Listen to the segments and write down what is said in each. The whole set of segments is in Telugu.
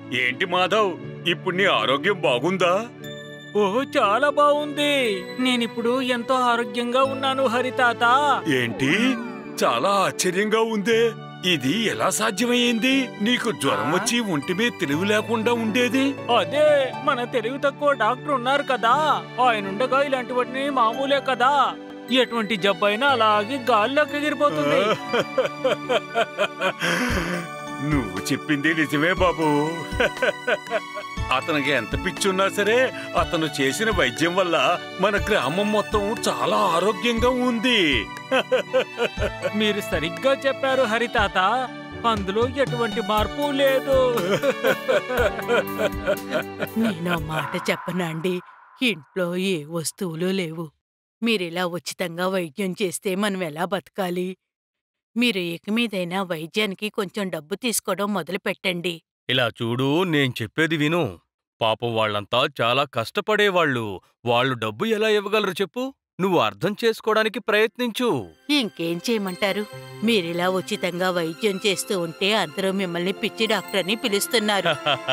ఏంటి మాధవ్ ఇప్పుడు నీ ఆరోగ్యం బాగుందా ఓహో చాలా బాగుంది నేనిప్పుడు ఎంతో ఆరోగ్యంగా ఉన్నాను హరితాత ఏంటి చాలా ఆశ్చర్యంగా ఉందే ఇది ఎలా సాధ్యమయ్యింది నీకు జ్వరం వచ్చి ఒంటి మీద తెలివి లేకుండా ఉండేది అదే మన తెలివి తక్కువ డాక్టర్ ఉన్నారు కదా ఆయన ఉండగా ఇలాంటి వాటిని మామూలే కదా ఎటువంటి జబ్బైనా అలాగే గాల్లోకి ఎగిరిపోతుంది నువ్వు చెప్పింది నిజమే బాబు అతనికి ఎంత పిచ్చున్నా సరే అతను చేసిన వైద్యం వల్ల మన గ్రామం మొత్తం చాలా ఆరోగ్యంగా ఉంది మీరు సరిగ్గా చెప్పారు హరితాత అందులో ఎటువంటి మార్పు లేదు నేను ఆ మాట చెప్పనండి ఇంట్లో ఏ వస్తువులు లేవు మీరిలా ఉచితంగా వైద్యం చేస్తే మనం ఎలా బతకాలి మీరు ఇక మీదైనా వైద్యానికి కొంచెం డబ్బు తీసుకోవడం మొదలు పెట్టండి ఇలా చూడు నేను చెప్పేది విను పాపం వాళ్ళంతా చాలా కష్టపడేవాళ్ళు వాళ్ళు డబ్బు ఎలా ఇవ్వగలరు చెప్పు నువ్వు అర్థం చేసుకోవడానికి ప్రయత్నించు ఇంకేం చేయమంటారు మీరిలా ఉచితంగా వైద్యం చేస్తూ ఉంటే అందరూ మిమ్మల్ని పిచ్చి డాక్టర్ని పిలుస్తున్నారు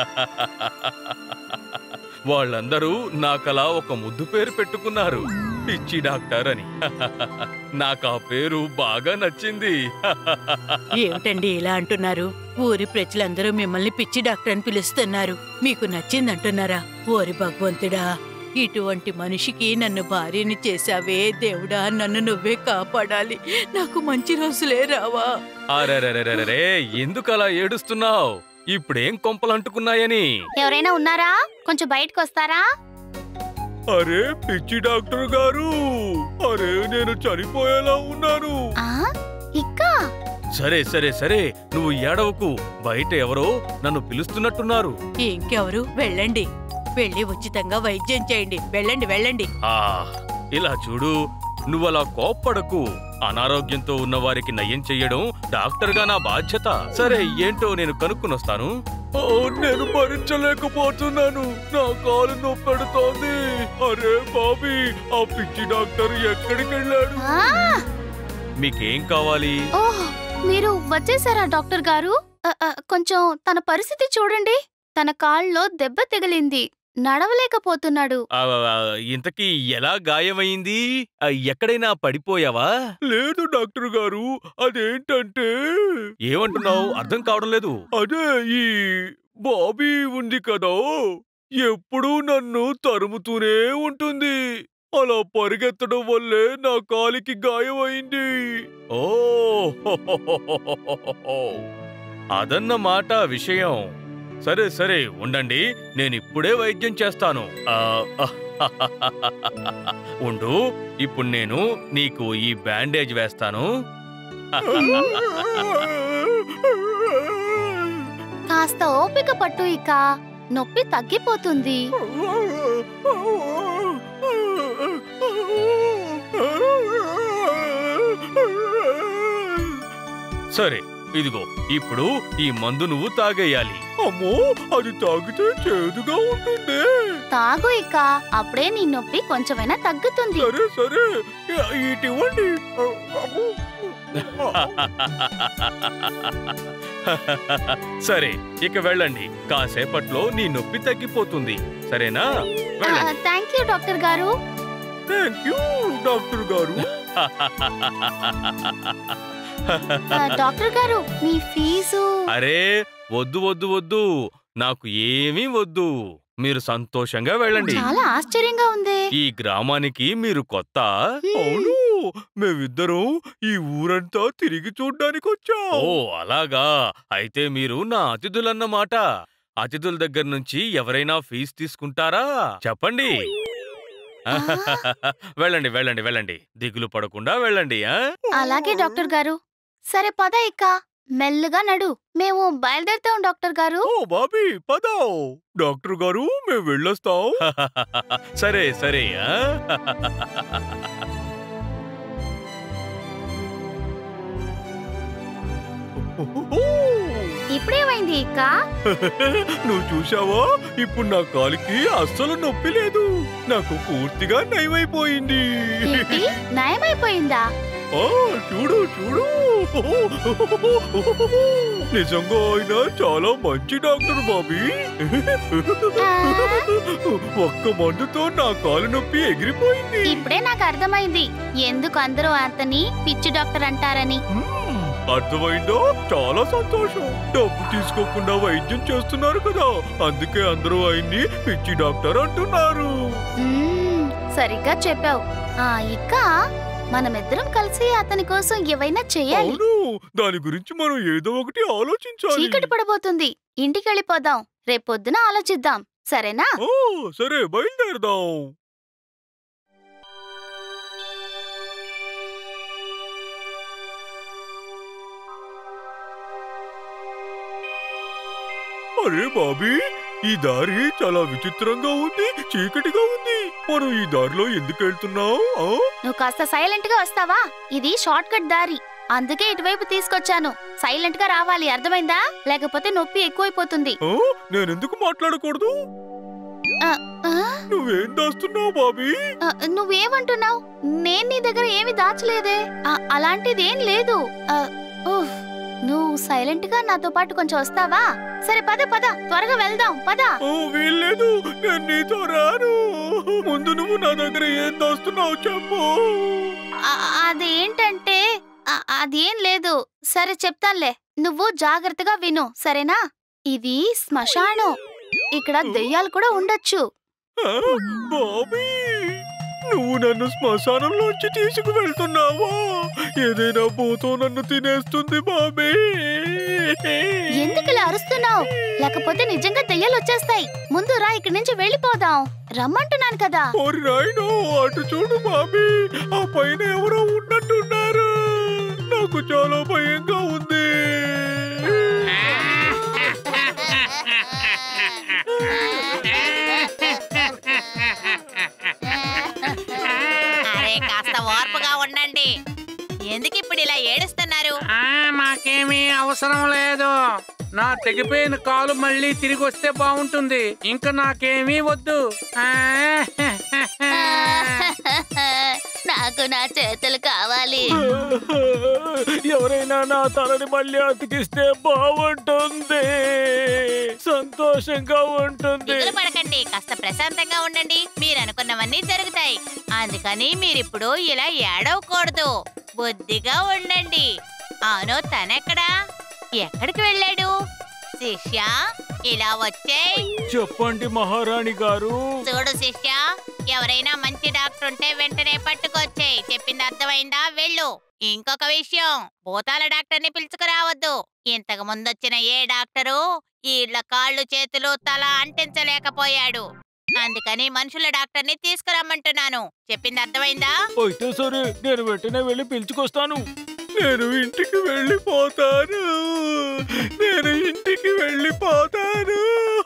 వాళ్ళందరూ నాకలా ఒక ముద్దు పేరు పెట్టుకున్నారు పిచ్చి డాక్టర్ అని నాకు ఆ పేరు బాగా నచ్చింది ఏమిటండి ఇలా అంటున్నారు ఊరి ప్రజలందరూ మిమ్మల్ని పిచ్చి డాక్టర్ అని పిలుస్తున్నారు మీకు నచ్చిందంటున్నారా ఓరి భగవంతుడా ఇటువంటి మనిషికి నన్ను భార్యని చేశావే దేవుడా నన్ను నువ్వే కాపాడాలి నాకు మంచి రోజులే రావా అరెరెరెరెరే ఎందుకలా ఏడుస్తున్నావు ఇప్పుడేం కొంపలంటుకున్నాయని ఎవరైనా ఉన్నారా కొంచెం బయటకు వస్తారా అరే పిచ్చి డాక్టర్ గారు అరే నేను చనిపోయేలా ఉన్నాను ఆ ఇక్క సరే సరే సరే నువ్వు ఏడవకు బయట ఎవరో నన్ను పిలుస్తున్నట్టున్నారు ఇంకెవరు వెళ్ళండి వెళ్ళి ఉచితంగా వైద్యం చేయండి వెళ్ళండి వెళ్ళండి ఆ ఇలా చూడు నువ్వలా కోప్పడకు అనారోగ్యంతో ఉన్న వారికి నయం చెయ్యడం డాక్టర్గా నా బాధ్యత సరే ఏంటో నేను కనుక్కునొస్తాను నేను భరించలేకపోతున్నాను నా కాలు నొప్పెడుతోంది అరే బాబీ ఆ పిచ్చి డాక్టర్ ఎక్కడికి వెళ్ళాడు ఆ, మీకేం కావాలి ఓహ్ మీరు వచ్చేసారా డాక్టర్ గారు ఆ, ఆ, కొంచెం తన పరిస్థితి చూడండి తన కాళ్ళలో దెబ్బ తగిలింది నడవలేకపోతున్నాడు ఆ, ఆ, ఇంతకీ ఎలా గాయమైంది ఆ, ఎక్కడైనా పడిపోయావా లేదు డాక్టర్ గారు అదేంటంటే ఏమంటున్నావు అర్థం కావడం లేదు అదే ఈ బాబీ ఉంది కదా ఎప్పుడూ నన్ను తరుముతూనే ఉంటుంది అలా పరిగెత్తడం వల్లే నా కాలికి గాయమైంది ఓ అదన్నమాట విషయం సరే సరే ఉండండి నేను ఇప్పుడే వైద్యం చేస్తాను ఆ, ఉండు ఇప్పుడు నేను నీకు ఈ బ్యాండేజ్ వేస్తాను కాస్త ఓపిక పట్టు ఇక నొప్పి తగ్గిపోతుంది సరే ఇదిగో ఇప్పుడు ఈ మందు నువ్వు తాగేయాలి అమ్మో అది తాగితే చేదుగా ఉంటుంది తాగు ఇక అప్పుడే నీ నొప్పి కొంచెమైనా తగ్గుతుంది సరే సరే ఇటివ్వండి సరే ఇక వెళ్ళండి కాసేపట్లో నీ నొప్పి తగ్గిపోతుంది సరేనా వెళ్ళండి థ్యాంక్ యూ డాక్టర్ గారు థ్యాంక్ యూ డాక్టర్ గారు ఆ, డాక్టర్ గారు మీ ఫీజు అరే వద్దు వద్దు వద్దు నాకు ఏమీ వద్దు మీరు సంతోషంగా వెళ్ళండి చాలా ఆశ్చర్యంగా ఉంది ఈ గ్రామానికి మీరు కొత్త హ్మ్. అవును మేమిద్దరం ఈ ఊరంతా తిరిగి చూడ్డానికి వచ్చాం ఓ అలాగా అయితే మీరు నా అతిథులన్నమాట అతిథుల దగ్గర నుంచి ఎవరైనా ఫీజు తీసుకుంటారా చెప్పండి వెళ్ళండి వెళ్ళండి వెళ్ళండి దిగులు పడకుండా వెళ్ళండి ఆ అలాగే డాక్టర్ గారు సరే పద ఇక మెల్లగా నడు మేము బయలుదేరుతాం డాక్టర్ గారు ఓ బాబీ పదో డాక్టర్ గారు మేము వెళ్ళొస్తాం సరే సరే ఆ? ఇప్పుడేమైంది ఇక నువ్వు చూశావా ఇప్పుడు నా కాలికి అస్సలు నొప్పి లేదు నాకు పూర్తిగా నయమైపోయింది ఏంటి నయమైపోయిందా ఆ, చూడు చూడు నిజంగా ఆయన చాలా మంచి డాక్టర్ బాబీ ఒక్క మందుతో నా కాలు నొప్పి ఎగిరిపోయింది ఇప్పుడే నాకు అర్థమైంది ఎందుకు అందరూ అతని పిచ్చి డాక్టర్ అంటారని మ్మ్. అర్థమైందో చాలా సంతోషం డబ్బు తీసుకోకుండా వైద్యం చేస్తున్నారు కదా అందుకే అందరూ ఆయన్ని పిచ్చి డాక్టర్ అంటున్నారు మ్మ్, సరిగ్గా చెప్పావు ఆ ఇక మనమిద్దరం కలిసి అతని కోసం ఏవైనా చేయాలి అవును దాని గురించి మనం ఏదో ఒకటి ఆలోచించాలి చీకటి పడబోతుంది ఇంటికి వెళ్ళిపోదాం రేపొద్దున ఆలోచిద్దాం సరేనా ఓ సరే బయలుదేరదాం అరే బాబీ ఈ దారి చాలా విచిత్రంగా ఉంది చీకటిగా ఉంది మనం ఈ దారిలో ఎందుకు వెళ్తున్నాం నువ్వు కాస్త సైలెంట్ గా వస్తావా ఇది షార్ట్ కట్ దారి అందుకే ఇటువైపు తీసుకొచ్చాను సైలెంట్ గా రావాలి అర్థమైందా లేకపోతే నొప్పి ఎక్కువైపోతుంది నేనెందుకు మాట్లాడకూడదు ఆ, ఆ, నువ్వేం దాస్తున్నావు బాబీ ఆ, నువ్వేమంటున్నావు నేను నీ దగ్గర ఏమి దాచలేదే ఆ, అలాంటిదేం లేదు ఆ, ఉఫ్, నువ్వు సైలెంట్ గా నాతో పాటు కొంచెం వస్తావా సరే పద పద త్వరగా వెళ్దాం పద ఓ వీల్లేదు నేను నీతో రాను ముందు నువ్వు నా దగ్గర ఏం దాస్తున్నావు చెప్పు ఆ, అదేంటంటే ఆ, అదేం లేదు సరే చెప్తానులే నువ్వు జాగ్రత్తగా విను సరేనా ఇది శ్మశానం ఇక్కడ దెయ్యాలు కూడా ఉండొచ్చు ఆ, బాబీ నువ్వు నన్ను శ్మశానంలోంచి తీసుకువెళ్తున్నావా ఏదైనా భూతం నన్ను తినేస్తుంది బాబీ ఎందుకు ఇలా అరుస్తున్నావు లేకపోతే నిజంగా దెయ్యాలు వచ్చేస్తాయి ముందు రా ఇక్కడి నుంచి వెళ్ళిపోదాం రమ్మంటున్నాను కదా ఓరి నాయనో అటు చూడు బాబీ ఆ పైన ఎవరో ఉన్నట్టున్నారు నాకు చాలా భయంగా ఉంది అరే కాస్త ఓర్పుగా ఉండండి ఎందుకు ఇప్పుడు ఇలా ఏడుస్తున్నారు ఆ, మాకేమీ అవసరం లేదు నా తెగిపోయిన కాలు మళ్ళీ తిరిగి వస్తే బాగుంటుంది ఇంకా నాకేమీ వద్దు ఆ, నాకు నా చేతులు కావాలి ఎవరైనా నా తలని మళ్ళీ అతికిస్తే బాగుంటుంది సంతోషంగా ఉంటుంది దిగులు పడకండి కాస్త ప్రశాంతంగా ఉండండి మీరు అనుకున్నవన్నీ జరుగుతాయి అందుకని మీరిప్పుడు ఇలా ఏడవకూడదు బుద్ధిగా ఉండండి అవును తనెక్కడా ఎక్కడికి వెళ్ళాడు శిష్య ఇలా వచ్చేయ్ చెప్పండి మహారాణి గారు చూడు శిష్య ఎవరైనా మంచి డాక్టర్ ఉంటే వెంటనే పట్టుకొచ్చేయ్ చెప్పింది అర్థమైందా వెళ్ళు ఇంకొక విషయం భూతాల డాక్టర్ని పిలుచుకురావద్దు ఇంతకు ముందొచ్చిన ఏ డాక్టరు ఈళ్ళ కాళ్ళు చేతులు తల అంటించలేకపోయాడు అందుకని మనుషుల డాక్టర్ని తీసుకురమ్మంటున్నాను చెప్పింది అర్థమైందా అయితే సరే నేను వెంటనే వెళ్ళి పిలుచుకొస్తాను నేను ఇంటికి వెళ్ళిపోతాను నేను ఇంటికి వెళ్ళిపోతాను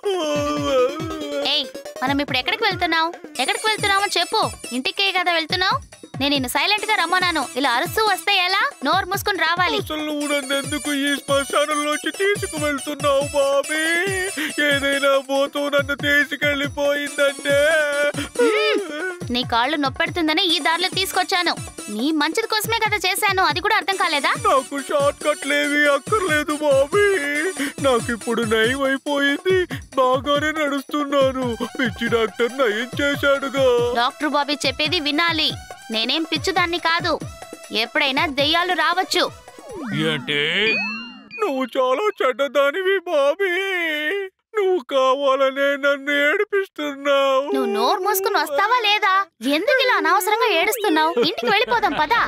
ఏయ్ మనం ఇప్పుడు ఎక్కడికి వెళ్తున్నావు ఎక్కడికి వెళ్తున్నామో చెప్పు ఇంటికే కదా వెళ్తున్నావు నేను నిన్ను సైలెంట్ గా రమ్మన్నాను ఇలా అరుస్తూ వస్తే ఎలా నోరు మూసుకుని రావాలి అసలు నువ్వు నన్ను ఎందుకు ఈ శ్మశానంలోకి తీసుకువెళ్తున్నావు బాబీ ఏదైనా పోతూ నన్ను తీసుకెళ్ళిపోయిందంటే నీ కాళ్ళు నొప్పెడుతుందని ఈ దారిలో తీసుకొచ్చాను నీ మంచిది కోసమే కదా చేశాను అది కూడా అర్థం కాలేదా నాకు షార్ట్ కట్లేవి అక్కర్లేదు బాబీ నాకు ఇప్పుడు నయం అయిపోయింది బాగానే నడుస్తున్నాను పిచ్చి డాక్టర్ నయం చేశాడుగా డాక్టర్ బాబీ చెప్పేది వినాలి నేనేం పిచ్చిదాన్ని కాదు ఎప్పుడైనా దెయ్యాలు రావచ్చు ఏంటి నువ్వు చాలా చెడ్డదానివి బాబీ నువ్వు కావాలనే నన్ను ఏడిపిస్తున్నావు నువ్వు నోరు మూసుకుని వస్తావా లేదా ఎందుకు ఇలా అనవసరంగా ఏడుస్తున్నావు ఇంటికి వెళ్ళిపోదాం పదా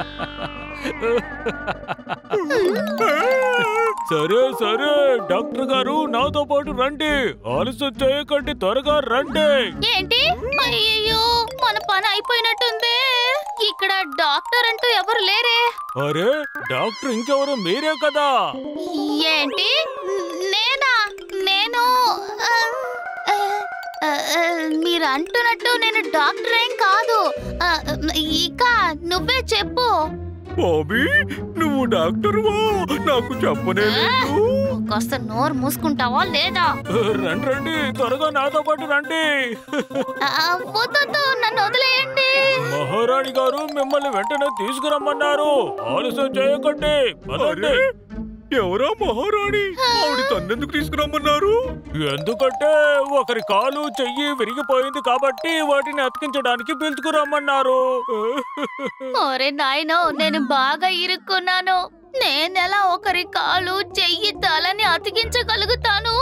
సరే సరే డాక్టర్ గారు నాతో పాటు రండి ఆలస్యం చేయకండి త్వరగా రండి ఏంటి అయ్యయ్యో మన పని అయిపోయినట్టుంది ఇక్కడ డాక్టర్ అంటూ ఎవరు లేరే అరే డాక్టర్ ఇంకెవరు మీరే కదా ఏంటి నేనా నేను ఆ, ఆ, ఆ, ఆ, మీరు అంటున్నట్టు నేను డాక్టర్ ఏం కాదు ఆ, ఇక నువ్వే చెప్పు బాబీ నువ్వు డాక్టర్వా నాకు చెప్పనే లేదు కాస్త నోరు మూసుకుంటావా లేదా రండి రండి త్వరగా నాతో పాటు రండి ఆ, వద్దొద్దు నన్ను వదిలేయండి మహారాణి గారు మిమ్మల్ని వెంటనే తీసుకురమ్మన్నారు ఆలస్యం చేయకండి పదండి అరే ఎవరా మహారాణి ఆవిడ తన్నెందుకు తీసుకురమ్మన్నారు ఎందుకంటే ఒకరి కాలు చెయ్యి విరిగిపోయింది కాబట్టి వాటిని అతికించడానికి పిలుచుకురమ్మన్నారు ఒరే నాయనో నేను బాగా ఇరుక్కున్నాను నేనెలా ఒకరి కాలు చెయ్యి తలని అతికించగలుగుతాను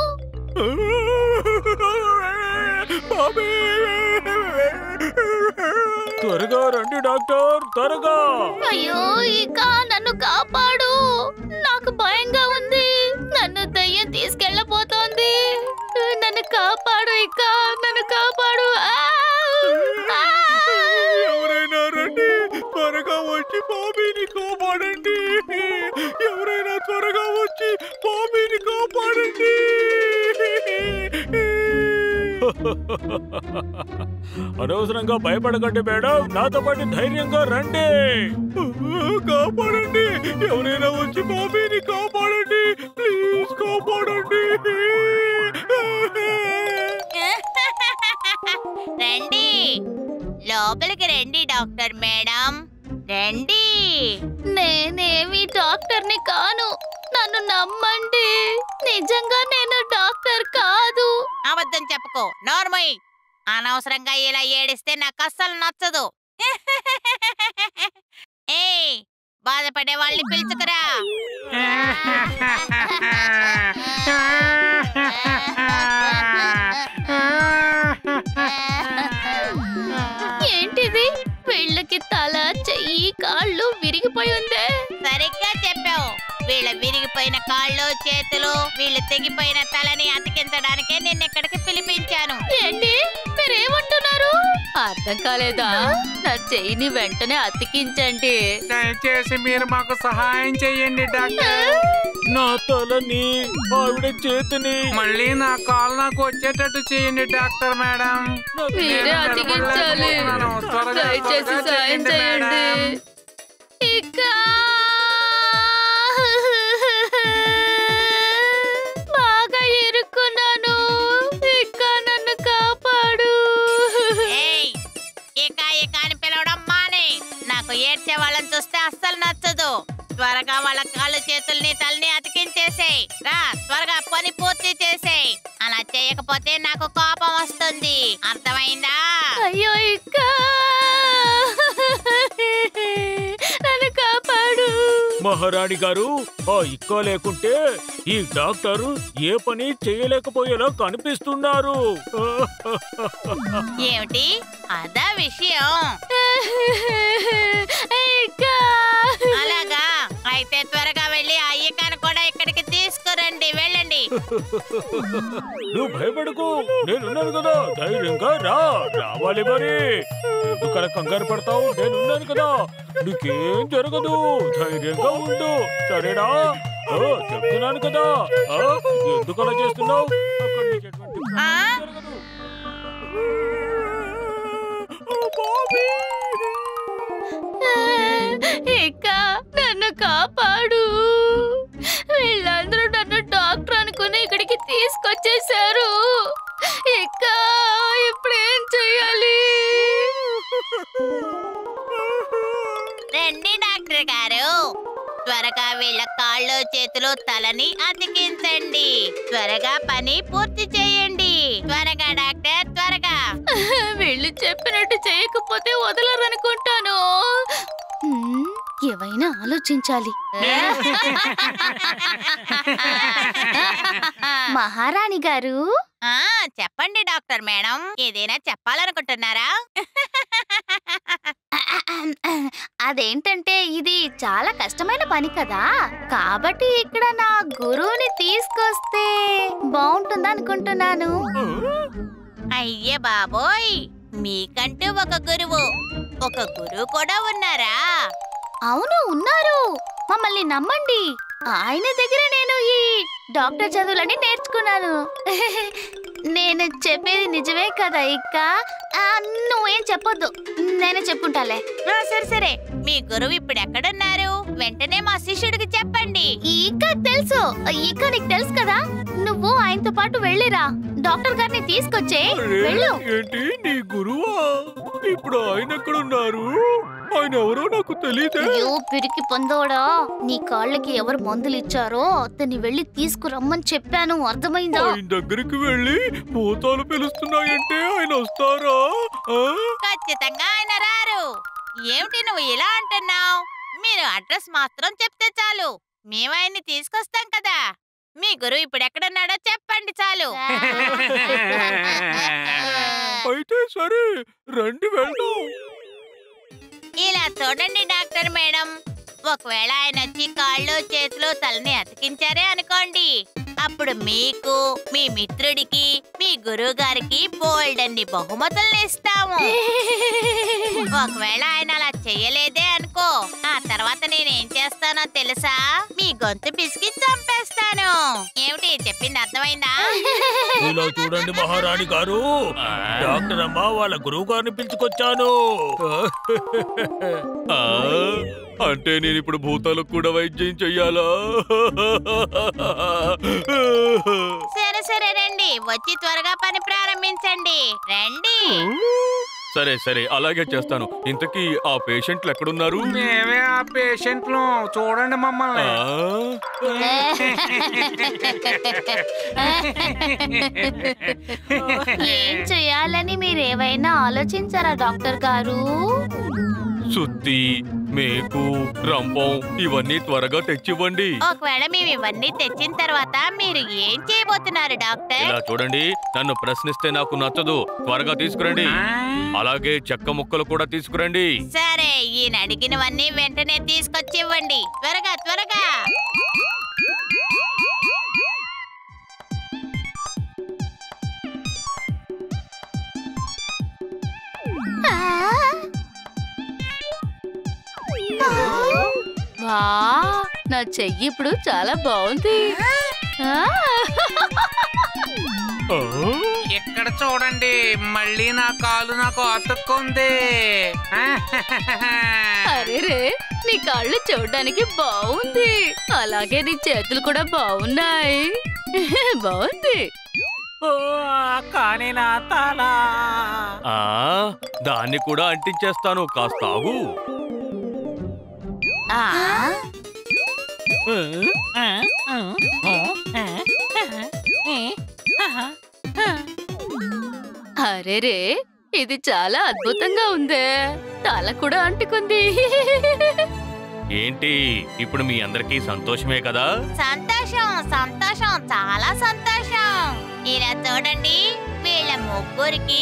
బాబీ! త్వరగా రండి డాక్టర్ త్వరగా అయ్యో ఇక నన్ను కాపాడు నాకు భయంగా ఉంది నన్ను దయ్యం తీసుకెళ్ళబోతోంది నన్ను కాపాడు ఇక నన్ను కాపాడు ఆ! ఆ! ఎవరైనా రండి త్వరగా వచ్చి బాబీని కాపాడండి ఎవరైనా త్వరగా వచ్చి బాబీని కాపాడండి అనవసరంగా భయపడకండి మేడం నాతో పాటు ధైర్యంగా రండి కాపాడండి ఎవరైనా వచ్చి బాబీని కాపాడండి ప్లీజ్ కాపాడండి రండి లోపలికి రండి డాక్టర్ మేడం రండి నేనేమి డాక్టర్ని కాను నన్ను నమ్మండి నిజంగా నేను డాక్టర్ కాదు అబద్ధం చెప్పుకో నోర్మయ్ అనవసరంగా ఇలా ఏడిస్తే నాకు అస్సలు నచ్చదు ఏయ్ బాధపడే వాళ్ళని పిలుచుకురా ఏంటిది వీళ్ళకి తల చెయ్యి కాళ్ళు విరిగిపోయి ఉందే సరిగ్గా చెప్పావు వీళ్ళ విరిగిపోయిన కాళ్ళు చేతులు వీళ్ళు తెగిపోయిన తలని అతికించడానికే నిన్న ఇక్కడికి పిలిపించాను ఏంటి మీరేమంటున్నారు అర్థం కాలేదా నా చెయ్యిని వెంటనే అతికించండి దయచేసి మీరు మాకు సహాయం చేయండి డాక్టర్ నా తలని ఆవిడ చేతిని మళ్ళీ నా కాల్ నాకు వచ్చేటట్టు చేయండి డాక్టర్ మేడం మీరే నేను అతికించాలి నిలబడలేకపోతున్నాను. త్వరగా, దయచేసి త్వరగా సాయం చేయండి, చేయండి మేడం. ఇక బాగా ఇరుక్కున్నాను ఇక నన్ను కాపాడు ఏయ్ ఇక ఇక అని పిలవడం మానే నాకు ఏడ్చే వాళ్ళని చూస్తే అస్సలు నచ్చదు త్వరగా వాళ్ళ కాళ్ళు చేతుల్ని తలని అతికించేసేయ్ రా త్వరగా పని పూర్తి చేసేయ్ అలా చేయకపోతే నాకు కోపం వస్తుంది అర్థమైందా అయ్యో ఇక్క నన్ను కాపాడు మహారాణి గారు ఆ ఇక్క లేకుంటే ఈ డాక్టర్ ఏ పని చేయలేకపోయేలా కనిపిస్తున్నారు ఏమిటి అదా విషయం ఇక్క అలాగా అయితే త్వరగా వెళ్ళి ఆ అయ్యకాన్ని కూడా ఇక్కడికి తీసుకురండి వెళ్ళండి నువ్వు భయపడకు నేనున్నాను కదా ధైర్యంగా రా రావాలి మరి ఎందుకలా కంగారు పడతావు నేనున్నాను కదా నీకేం జరగదు ధైర్యంగా ఉండు సరేనా ఓ, చెప్తున్నాను కదా ఆ, ఎందుకు అలా చేస్తున్నావు అక్కడ నీకు ఎటువంటి ఆ? జరగదు. ఇక నన్ను కాపాడు వీళ్ళందరూ నన్ను డాక్టర్ అనుకుని ఇక్కడికి తీసుకొచ్చేసారు ఇక ఇప్పుడు ఏం చెయ్యాలి రండి డాక్టర్ గారు త్వరగా వీళ్ళ కాళ్ళు చేతులు తలని అతికించండి త్వరగా పని పూర్తి చేయండి త్వరగా డాక్టర్ త్వరగా వీళ్ళు చెప్పినట్టు చేయకపోతే వదలరనుకుంటాను హ్మ్, ఏవైనా ఆలోచించాలి మహారాణి గారు ఆ చెప్పండి డాక్టర్ మేడం ఏదైనా చెప్పాలనుకుంటున్నారా అదేంటంటే ఇది చాలా కష్టమైన పని కదా కాబట్టి ఇక్కడ నా గురువుని తీసుకొస్తే బాగుంటుంది అనుకుంటున్నాను అయ్యే బాబోయ్ మీకంటూ ఒక గురువు ఒక గురువు కూడా ఉన్నారా అవును ఉన్నారు మమ్మల్ని నమ్మండి ఆయన దగ్గర నేను ఈ డాక్టర్ చదువులని నేర్చుకున్నాను నేను చెప్పేది నిజమే కదా ఇక్క ఆ, నువ్వేం చెప్పొద్దు నేనే చెప్పుకుంటాలే ఆ, సరే సరే మీ గురువు ఇప్పుడు ఎక్కడున్నారు వెంటనే మా శిష్యుడికి చెప్పండి ఈక తెలుసు ఈక నీకు తెలుసు కదా నువ్వు ఆయనతో పాటు వెళ్ళిరా డాక్టర్ గారిని తీసుకొచ్చే అరే, వెళ్ళు ఏంటి నీ గురువా ఇప్పుడు ఆయన ఎక్కడున్నారు ఆయన ఎవరో నాకు తెలియదే అయ్యో పిరికి పొందోడా నీ కాళ్ళకి ఎవరు మందులు ఇచ్చారో అతన్ని వెళ్ళి తీసుకురమ్మని చెప్పాను అర్థమైందా ఆయన దగ్గరికి వెళ్ళి భూతాలు పిలుస్తున్నాయంటే ఆయన వస్తారా ఆ? ఖచ్చితంగా ఆయన రారు ఏమిటి నువ్వు ఇలా అంటున్నావు మీరు అడ్రస్ మాత్రం చెప్తే చాలు మేము ఆయన్ని తీసుకొస్తాం కదా మీ గురువు ఇప్పుడు ఎక్కడున్నాడో చెప్పండి చాలు అయితే సరే రండి వెళ్దాం ఇలా చూడండి డాక్టర్ మేడం ఒకవేళ ఆయన వచ్చి కాళ్ళు చేతులు తలని అతికించారే అనుకోండి అప్పుడు మీకు మీ మిత్రుడికి మీ గురువు గారికి బోల్డ్ అన్ని బహుమతుల్ని ఇస్తాము ఒకవేళ ఆయన అలా చెయ్యలేదే అనుకో ఆ తర్వాత నేనేం చేస్తానో తెలుసా మీ గొంతు పిసికి చంపేస్తాను ఏమిటి చెప్పింది అర్థమైందా ఇలా చూడండి మహారాణి గారు డాక్టర్ అమ్మ వాళ్ళ గురువు గారిని పిలుచుకొచ్చాను ఆ, అంటే నేను ఇప్పుడు భూతాలకు కూడా వైద్యం చెయ్యాలా సరే సరే రండి వచ్చి త్వరగా పని ప్రారంభించండి రండి సరే సరే అలాగే చేస్తాను ఇంతకీ ఆ పేషెంట్లు ఎక్కడున్నారు మేమే ఆ పేషెంట్లు చూడండి ఆ, మమ్మల్ని ఏం చేయాలని మీరేవైనా ఆలోచించారా డాక్టర్ గారు సుత్తి మేకు రంపం ఇవన్నీ త్వరగా తెచ్చివ్వండి ఒకవేళ మేము ఇవన్నీ తెచ్చిన తర్వాత మీరు ఏం చేయబోతున్నారు డాక్టర్ ఇలా చూడండి నన్ను ప్రశ్నిస్తే నాకు నచ్చదు త్వరగా తీసుకురండి అలాగే చెక్క ముక్కలు కూడా తీసుకురండి సరే ఈయన అడిగినవన్నీ వెంటనే తీసుకొచ్చి ఇవ్వండి త్వరగా త్వరగా వా నా చెయ్యి ఇప్పుడు చాలా బాగుంది ఆ! ఆ, ఇక్కడ చూడండి మళ్ళీ నా కాలు నాకు అతుక్కుంది అరే రే నీ కాళ్ళు చూడడానికి బాగుంది అలాగే నీ చేతులు కూడా బాగున్నాయి బాగుంది కానీ నా తల ఆ, దాన్ని కూడా అంటించేస్తాను కాస్త ఆగు ఆ, అరే రే ఇది చాలా అద్భుతంగా ఉందే తల కూడా అంటుకుంది ఏంటి ఇప్పుడు మీ అందరికీ సంతోషమే కదా సంతోషం సంతోషం చాలా సంతోషం ఇలా చూడండి వీళ్ళ ముగ్గురికి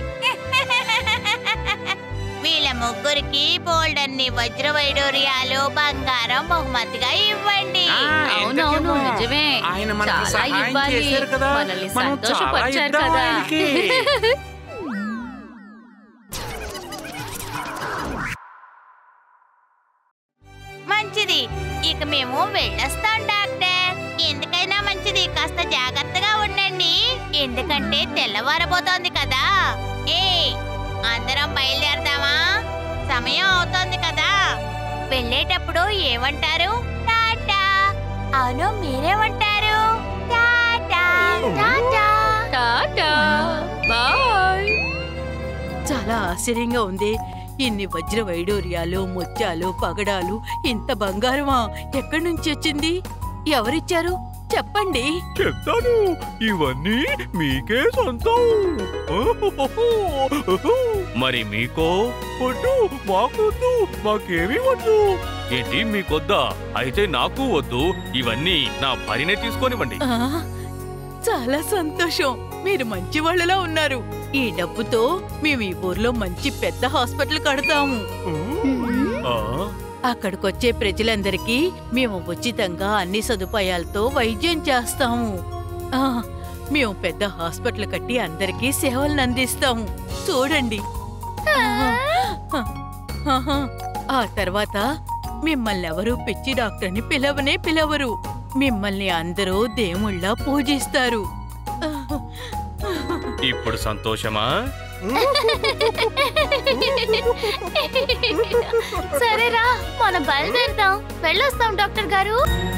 వీళ్ళ ముగ్గురికి బోల్డ్ అన్ని వజ్ర వైడూర్యాలు బంగారం బహుమతిగా ఇవ్వండి ఆ, అవునవును ఎందుకేమో? నిజమే ఆయన మనకు చాలా సహాయం ఇవ్వాలి చేశారు కదా మనల్ని మనం చాలా సంతోషపరిచారు ఇద్దాం కదా ఆయనకి. మంచిది ఇక మేము వెళ్ళొస్తాం డాక్టర్ ఎందుకైనా మంచిది కాస్త జాగ్రత్తగా ఉండండి ఎందుకంటే తెల్లవారబోతోంది కదా ఏ అందరం బయలుదేరదామా సమయం అవుతోంది కదా వెళ్ళేటప్పుడు ఏమంటారు టాటా అవును మీరేమంటారు టాటా టాటా టాటా బాయ్ చాలా ఆశ్చర్యంగా ఉంది ఇన్ని వజ్ర వైడూర్యాలు ముత్యాలు పగడాలు ఇంత బంగారమా ఎక్కడి నుంచి వచ్చింది ఎవరిచ్చారు చెప్పండి చెప్తాను ఇవన్నీ మీకే సొంతం మరి మీకో వద్దు మాకొద్దు మాకేమీ వద్దు ఏంటి మీకొద్దా అయితే నాకు వద్దు ఇవన్నీ నా భార్యనే తీసుకొనివ్వండి ఆ, చాలా సంతోషం మీరు మంచి వాళ్ళలా ఉన్నారు ఈ డబ్బుతో మేము ఈ ఊర్లో మంచి పెద్ద హాస్పిటల్ కడతాము ఆ, అక్కడికొచ్చే ప్రజలందరికీ మేము ఉచితంగా అన్ని సదుపాయాలతో వైద్యం చేస్తాము ఆ, మేము పెద్ద హాస్పిటల్ కట్టి అందరికీ సేవలను అందిస్తాము చూడండి ఆహా. ఆ తర్వాత మిమ్మల్ని ఎవరు పిచ్చి డాక్టర్ని పిలవనే పిలవరు మిమ్మల్ని అందరూ దేవుళ్ళ పూజిస్తారు ఇప్పుడు సంతోషమా సరేరా మనం బయలుదేరుదాం వెళ్ళొస్తాం డాక్టర్ గారు